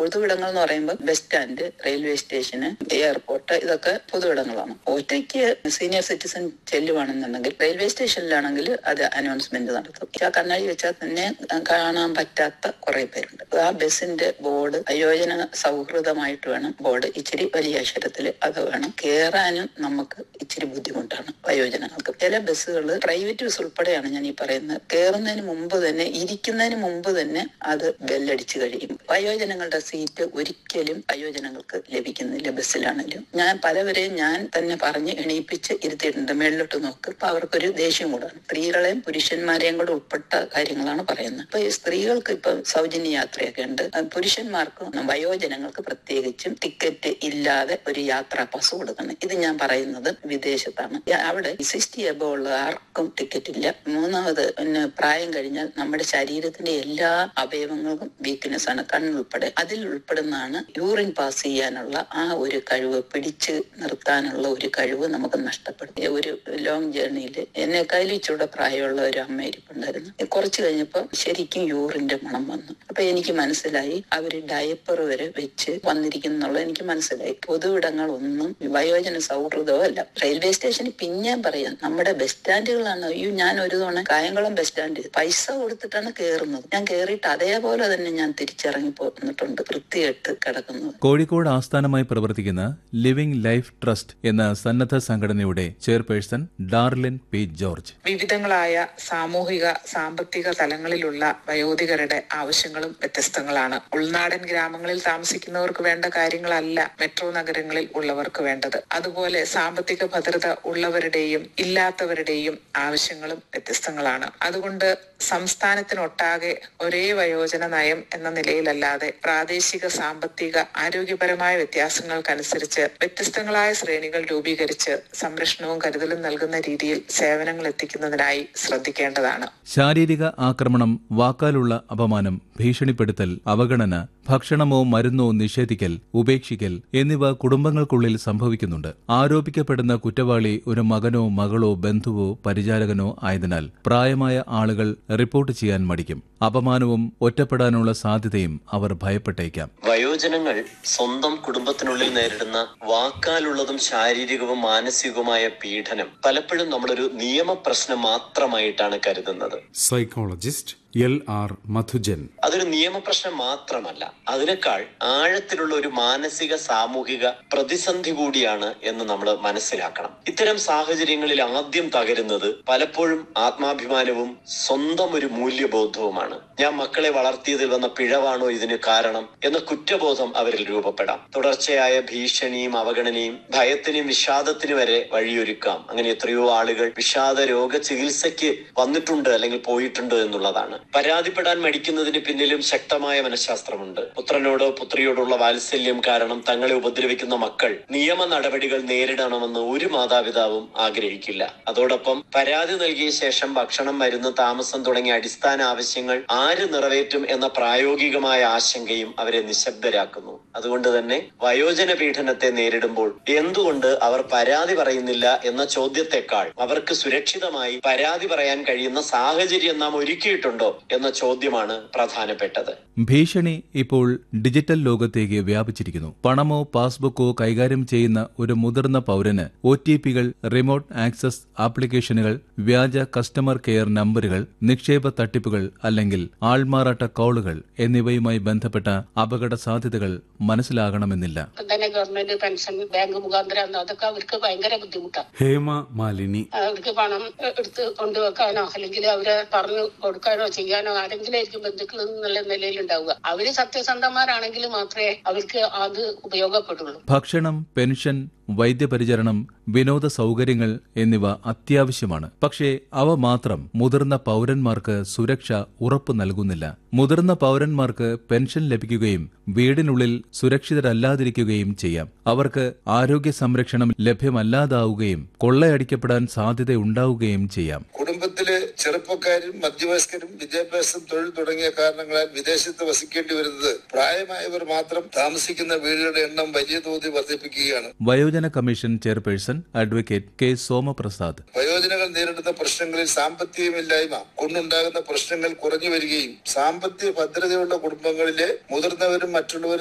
പൊതുവിടങ്ങൾ എന്ന് പറയുമ്പോൾ bus stand railway സ്റ്റേഷന് എയർപോർട്ട് ഇതൊക്കെ പൊതുവിടങ്ങളാണ് ഒറ്റയ്ക്ക് സീനിയർ സിറ്റിസൺ ചെല്ലുവാണെന്നുണ്ടെങ്കിൽ റെയിൽവേ സ്റ്റേഷനിലാണെങ്കിൽ അത് അനൗൺസ്മെന്റ് നടത്തും ആ കണ്ണാടി വെച്ചാൽ തന്നെ കാണാൻ പറ്റാത്ത കുറെ പേരുണ്ട് ആ ബസ്സിന്റെ ബോർഡ് അയോജന സൗഹൃദമായിട്ട് വേണം ബോർഡ് ഇച്ചിരി വലിയ അക്ഷരത്തിൽ അത് വേണം കേറാനും നമുക്ക് ഇച്ചിരി ബുദ്ധിമുട്ടാണ് വയോജനങ്ങൾക്ക് ചില ബസ്സുകൾ പ്രൈവറ്റ് ബസ് ഉൾപ്പെടെയാണ് ഞാൻ ഈ പറയുന്നത് കയറുന്നതിന് മുമ്പ് തന്നെ ഇരിക്കുന്നതിന് മുമ്പ് തന്നെ അത് ബെല്ലടിച്ച് കഴിയും വയോജനങ്ങളുടെ സീറ്റ് ഒരിക്കലും വയോജനങ്ങൾക്ക് ലഭിക്കുന്നില്ല ബസ്സിലാണെങ്കിലും ഞാൻ പലവരെയും ഞാൻ തന്നെ പറഞ്ഞ് എണീപ്പിച്ച് ഇരുത്തിയിട്ടുണ്ട് മേളിലോട്ട് നോക്ക് അപ്പൊ അവർക്കൊരു ദേഷ്യം കൂടാണ് സ്ത്രീകളെയും പുരുഷന്മാരെയും കൂടെ ഉൾപ്പെട്ട കാര്യങ്ങളാണ് പറയുന്നത് അപ്പൊ ഈ സ്ത്രീകൾക്ക് ഇപ്പൊ സൗജന്യ യാത്രയൊക്കെ ഉണ്ട് അത് പുരുഷന്മാർക്കും വയോജനങ്ങൾക്ക് പ്രത്യേകിച്ചും ടിക്കറ്റ് ഇല്ലാതെ ഒരു യാത്രാ പാസ് കൊടുക്കണം ഇത് ഞാൻ പറയുന്നത് വിദേശത്താണ് അവിടെ സിക്സ്റ്റി എബോ ഉള്ള ആർക്കും ടിക്കറ്റ് ഇല്ല മൂന്നാമത് പിന്നെ പ്രായം കഴിഞ്ഞാൽ നമ്മുടെ ശരീരത്തിന്റെ എല്ലാ അവയവങ്ങൾക്കും വീക്ക്നെസ് ആണ് കണ്ണുൾപ്പെടെ അതിൽ ഉൾപ്പെടുന്നതാണ് യൂറിൻ പാസ് ചെയ്യാനുള്ള ആ ഒരു കഴിവ് പിടിച്ച് നിർത്താനുള്ള ഒരു കഴിവ് നമുക്ക് നഷ്ടപ്പെടും ഒരു ലോങ് ജേർണിയിൽ എന്നെക്കാളും ഇച്ചിരി പ്രായമുള്ള ഒരു അമ്മ ഇരിപ്പുണ്ടായിരുന്നു കുറച്ച് കഴിഞ്ഞപ്പോൾ ശരിക്കും യൂറിന്റെ മണം വന്നു അപ്പൊ എനിക്ക് മനസ്സിലായി അവര് ഡയപ്പർ വരെ വെച്ച് വന്നിരിക്കുന്നുള്ളത് എനിക്ക് മനസ്സിലായി പൊതുവിടങ്ങളൊന്നും വയോജന സൗഹൃദവും അല്ല റെയിൽവേ സ്റ്റേഷനിൽ പിന്നെയും പറയാം നമ്മുടെ ബസ് സ്റ്റാൻഡുകളാണ് അയ്യോ ഞാൻ ഒരു തവണ കായംകുളം ബസ് സ്റ്റാൻഡ് പൈസ കൊടുത്തിട്ടാണ് കയറുന്നത് ഞാൻ കയറിയിട്ട് അതേപോലെ തന്നെ ഞാൻ തിരിച്ചിറങ്ങി പോന്നിട്ടുണ്ട് വൃത്തികെട്ട് കിടക്കുന്നത് കോഴിക്കോട് ആസ്ഥാനമായി പ്രവർത്തിക്കുന്ന ലിവിംഗ് ലൈഫ് ട്രസ്റ്റ് എന്ന സന്നദ്ധ സംഘടനയുടെ ചെയർപേഴ്സൺ ഡാർലിൻ പി ജോർജ് വിവിധങ്ങളായ സാമൂഹിക സാമ്പത്തിക തലങ്ങളിലുള്ള വയോധികരുടെ ആവശ്യങ്ങളും വ്യത്യസ്തങ്ങളാണ് ഉൾനാടൻ ഗ്രാമങ്ങളിൽ താമസിക്കുന്നവർക്ക് വേണ്ട കാര്യങ്ങളല്ല മെട്രോ നഗരങ്ങളിൽ ഉള്ളവർക്ക് വേണ്ടത് അതുപോലെ സാമ്പത്തിക ഭദ്രത ഉള്ളവരുടെയും ഇല്ലാത്തവരുടെയും ആവശ്യങ്ങളും വ്യത്യസ്തങ്ങളാണ് അതുകൊണ്ട് സംസ്ഥാനത്തിനൊട്ടാകെ ഒരേ വയോജന നയം എന്ന നിലയിലല്ലാതെ പ്രാദേശിക സാമ്പത്തിക ആരോഗ്യപരമായ വ്യത്യാസങ്ങൾക്കനുസരിച്ച് വ്യത്യസ്തങ്ങളായ ശ്രേണികൾ രൂപീകരിച്ച് സംരക്ഷണവും കരുതലും നൽകുന്ന രീതിയിൽ സേവനങ്ങൾ എത്തിക്കുന്നതിനായി ശ്രദ്ധിക്കേണ്ടതാണ് ശാരീരിക ആക്രമണം വാക്കാലുള്ള അപമാനം ഭീഷണിപ്പെടുത്തൽ അവഗണന ഭക്ഷണമോ മരുന്നോ നിഷേധിക്കൽ ഉപേക്ഷിക്കൽ എന്നിവ കുടുംബങ്ങൾക്കുള്ളിൽ സംഭവിക്കുന്നുണ്ട് ആരോപിക്കപ്പെടുന്ന കുറ്റവാളി ഒരു മകനോ മകളോ ബന്ധുവോ പരിചാരകനോ ആയതിനാൽ പ്രായമായ ആളുകൾ റിപ്പോർട്ട് ചെയ്യാൻ മടിക്കും അപമാനവും ഒറ്റപ്പെടാനുള്ള സാധ്യതയും അവർ ഭയപ്പെട്ടേക്കാം വയോജനങ്ങൾ സ്വന്തം കുടുംബത്തിനുള്ളിൽ നേരിടുന്ന വാക്കാലുള്ളതും ശാരീരികവും മാനസികവുമായ പീഡനം പലപ്പോഴും നമ്മളൊരു നിയമപ്രശ്നം മാത്രമായിട്ടാണ് കരുതുന്നത് സൈക്കോളജിസ്റ്റ് എൽ ആർ മധുജൻ അതൊരു നിയമപ്രശ്നം മാത്രമല്ല അതിനേക്കാൾ ആഴത്തിലുള്ള ഒരു മാനസിക സാമൂഹിക പ്രതിസന്ധി കൂടിയാണ് എന്ന് നമ്മൾ മനസ്സിലാക്കണം ഇത്തരം സാഹചര്യങ്ങളിൽ ആദ്യം തകരുന്നത് പലപ്പോഴും ആത്മാഭിമാനവും സ്വന്തം ഒരു മൂല്യബോധവുമാണ് ഞാൻ മക്കളെ വളർത്തിയതിൽ വന്ന പിഴവാണോ ഇതിന് കാരണം എന്ന കുറ്റബോധം അവരിൽ രൂപപ്പെടാം തുടർച്ചയായ ഭീഷണിയും അവഗണനയും ഭയത്തിനും വിഷാദത്തിനും വരെ വഴിയൊരുക്കാം അങ്ങനെ എത്രയോ ആളുകൾ വിഷാദ രോഗ ചികിത്സയ്ക്ക് വന്നിട്ടുണ്ട് അല്ലെങ്കിൽ പോയിട്ടുണ്ട് എന്നുള്ളതാണ് പരാതിപ്പെടാൻ മടിക്കുന്നതിന് പിന്നിലും ശക്തമായ മനഃശാസ്ത്രമുണ്ട് പുത്രനോടോ പുത്രിയോടുള്ള വാത്സല്യം കാരണം തങ്ങളെ ഉപദ്രവിക്കുന്ന മക്കൾ നിയമ നടപടികൾ നേരിടണമെന്ന് ഒരു മാതാപിതാവും ആഗ്രഹിക്കില്ല അതോടൊപ്പം പരാതി നൽകിയ ശേഷം ഭക്ഷണം മരുന്ന് താമസം തുടങ്ങിയ അടിസ്ഥാന ആവശ്യങ്ങൾ ആര് നിറവേറ്റും എന്ന പ്രായോഗികമായ ആശങ്കയും അവരെ നിശബ്ദരാക്കുന്നു അതുകൊണ്ട് തന്നെ വയോജന പീഡനത്തെ നേരിടുമ്പോൾ എന്തുകൊണ്ട് അവർ പരാതി പറയുന്നില്ല എന്ന ചോദ്യത്തെക്കാൾ അവർക്ക് സുരക്ഷിതമായി പരാതി പറയാൻ കഴിയുന്ന സാഹചര്യം നാം ഒരുക്കിയിട്ടുണ്ടോ എന്ന ചോദ്യമാണ് പ്രധാനപ്പെട്ടത് ഭീഷണി ഇപ്പോൾ ഡിജിറ്റൽ ലോകത്തേക്ക് വ്യാപിച്ചിരിക്കുന്നു പണമോ പാസ്ബുക്കോ കൈകാര്യം ചെയ്യുന്ന ഒരു മുതിർന്ന പൗരന് ഒ ടി പികൾ റിമോട്ട് ആക്സസ് ആപ്ലിക്കേഷനുകൾ വ്യാജ കസ്റ്റമർ കെയർ നമ്പറുകൾ നിക്ഷേപ തട്ടിപ്പുകൾ അല്ലെങ്കിൽ ആൾമാറാട്ട കോളുകൾ എന്നിവയുമായി ബന്ധപ്പെട്ട അപകട സാധ്യതകൾ മനസ്സിലാകണമെന്നില്ല തന്നെ ഗവൺമെന്റ് പെൻഷൻ ബാങ്ക് മുഖാന്തരം അതൊക്കെ അവർക്ക് ഭയങ്കര ബുദ്ധിമുട്ടാണ് ഹേമ മാലിനി അവർക്ക് പണം എടുത്ത് കൊണ്ടുവെക്കാനോ അല്ലെങ്കിൽ അവരെ പറഞ്ഞു കൊടുക്കാനോ ചെയ്യാനോ ആരെങ്കിലും ആയിരിക്കും ബന്ധുക്കൾ എന്നുള്ള നിലയിൽ ഉണ്ടാവുക അവര് സത്യസന്ധന്മാരാണെങ്കിൽ മാത്രമേ അവർക്ക് അത് ഉപയോഗപ്പെടുള്ളൂ ഭക്ഷണം പെൻഷൻ വൈദ്യപരിചരണം വിനോദ സൗകര്യങ്ങൾ എന്നിവ അത്യാവശ്യമാണ് പക്ഷേ അവ മാത്രം മുതിർന്ന പൗരന്മാർക്ക് സുരക്ഷ ഉറപ്പു നൽകുന്നില്ല മുതിർന്ന പൗരന്മാർക്ക് പെൻഷൻ ലഭിക്കുകയും വീടിനുള്ളിൽ സുരക്ഷിതരല്ലാതിരിക്കുകയും ചെയ്യാം അവർക്ക് ആരോഗ്യ സംരക്ഷണം ലഭ്യമല്ലാതാവുകയും കൊള്ളയടിക്കപ്പെടാൻ സാധ്യതയുണ്ടാവുകയും ചെയ്യാം കുടുംബത്തിലെ ചെറുപ്പക്കാരും മധ്യവയസ്കരും വിദ്യാഭ്യാസം തൊഴിൽ തുടങ്ങിയ കാരണങ്ങളാൽ വിദേശത്ത് വസിക്കേണ്ടി വരുന്നത് പ്രായമായവർ മാത്രം താമസിക്കുന്ന വീടുകളുടെ എണ്ണം വലിയ തോതിൽ വർദ്ധിപ്പിക്കുകയാണ് വയോജന commission chairperson advocate K Somaprasad വയോജനങ്ങൾ നേരിടുന്ന പ്രശ്നങ്ങളിൽ സാമ്പത്തികമില്ലായ്മ കൊണ്ടുണ്ടാകുന്ന പ്രശ്നങ്ങൾ കുറഞ്ഞു വരികയും സാമ്പത്തിക ഭദ്രതയുള്ള കുടുംബങ്ങളിലെ മുതിർന്നവരും മറ്റുള്ളവരും